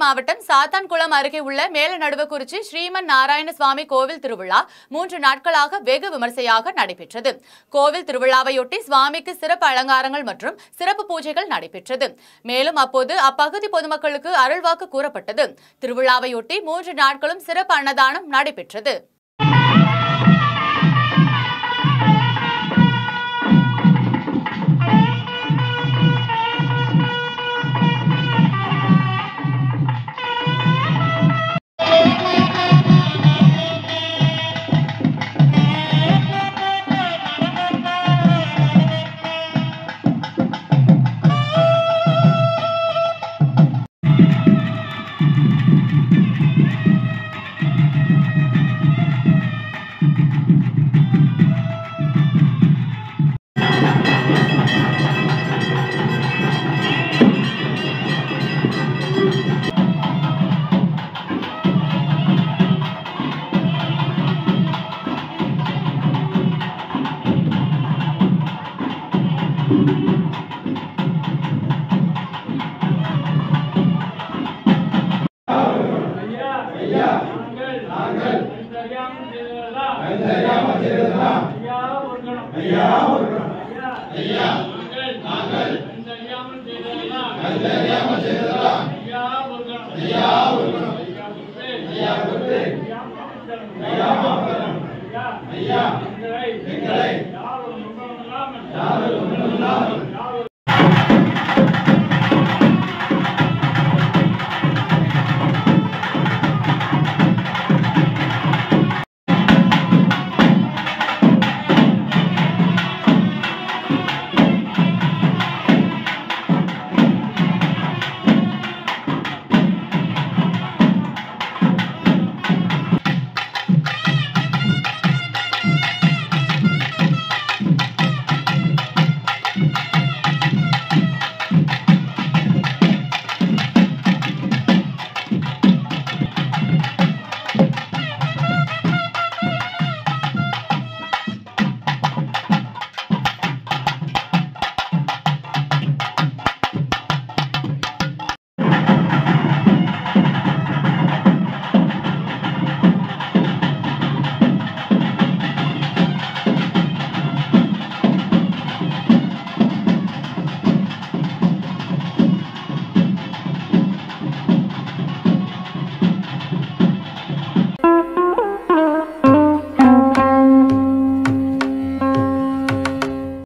மாவட்டம் சாத்தான்குளம் அருகே உள்ள மேலநடுவக்குறிச்சி ஸ்ரீமன் நாராயண சுவாமி கோவில் திருவிழா மூன்று நாட்களாக வெகு விமர்சையாக நடைபெற்றது கோவில் திருவிழாவையொட்டி சுவாமிக்கு சிறப்பு அலங்காரங்கள் மற்றும் சிறப்பு பூஜைகள் நடைபெற்றது மேலும் அப்போது அப்பகுதி பொதுமக்களுக்கு அருள்வாக்கு கூறப்பட்டது திருவிழாவையொட்டி மூன்று நாட்களும் சிறப்பு அன்னதானம் நடைபெற்றது ஐயா ஐயா நாங்கள் நாங்கள் தெரியாமல் செய்ததெல்லாம் தெரியாமல் செய்ததெல்லாம் ஐயா ஒரு கணம் ஐயா ஒரு கணம் ஐயா ஐயா நாங்கள் நாங்கள் தெரியாமல் செய்ததெல்லாம் தெரியாமல் செய்ததெல்லாம் ஐயா ஒரு கணம் ஐயா